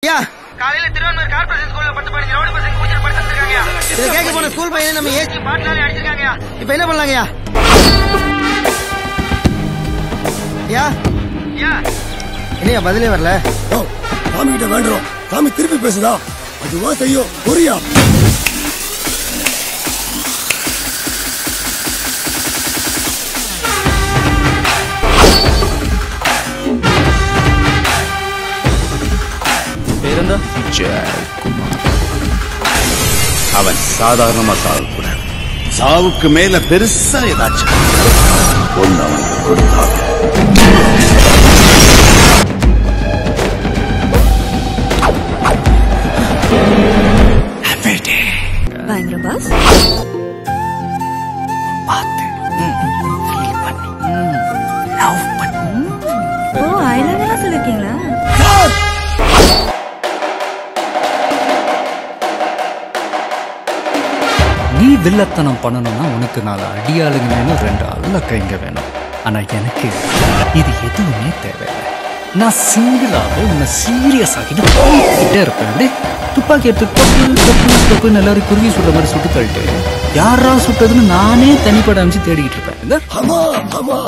யா காலையில திருவண்ணூர் கார்பரேஷன் ஸ்கூல்ல பத்து பதினஞ்சு ரவுடி பசங்க கூச்சல் படுத்து இருக்காங்க இதை கேட்க போன ஸ்கூல் பையன் நம்ம ஏசி பாட்டினாலே அடிச்சிருக்காங்க இப்ப என்ன பண்ணலாங்கய்யா யா யா என்னையா பதிலே வரல ஓ, சாமி கிட்ட வேண்டுறோம் சாமி திருப்பி பேசுதா அதுவா செய்யும் புரியா பேருந்தா ஜெயக்குமார் அவன் சாதாரணமா சாகக்கூடாது சாவுக்கு மேல பெருசா ஏதாச்சும் ஒன்னு அவனுக்கு கொடுத்தாங்க பயங்கர boss oh I love you சொல்லிருக்கீங்களா நீ வில்லத்தனம் பண்ணணும்னா உனக்கு நாலு அடியாளுங்க வேணும் ரெண்டு அல்ல கைங்க வேணும் ஆனா எனக்கு இது எதுவுமே தேவையில்லை நான் சிங்கிளாவே உன்னை சீரியஸ் ஆகிட்டு போய்கிட்டே இருப்பேன் அப்படியே துப்பாக்கி எடுத்து தொப்பு தொப்பு தொப்புன்னு எல்லாரும் குருவி சுடுற மாதிரி சுட்டு தள்ளிட்டு யாரா சுட்டதுன்னு நானே தனிப்பட அமைச்சு தேடிக்கிட்டு இருப்பேன் இந்த ஆமா ஆமா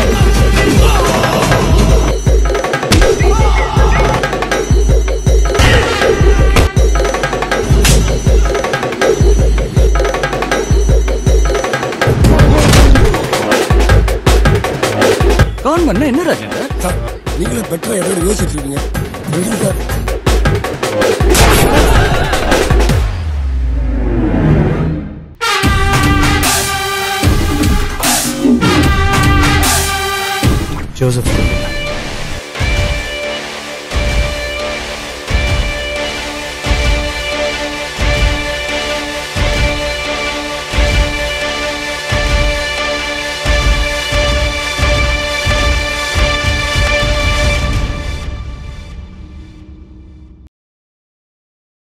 கவர்மெண்ட் என்ன ராஜேந்தர் சார் நீங்களே பெட்டரா எதாவது யோசிச்சுட்டு இருக்கீங்க ரெடி சார் ஜோசப்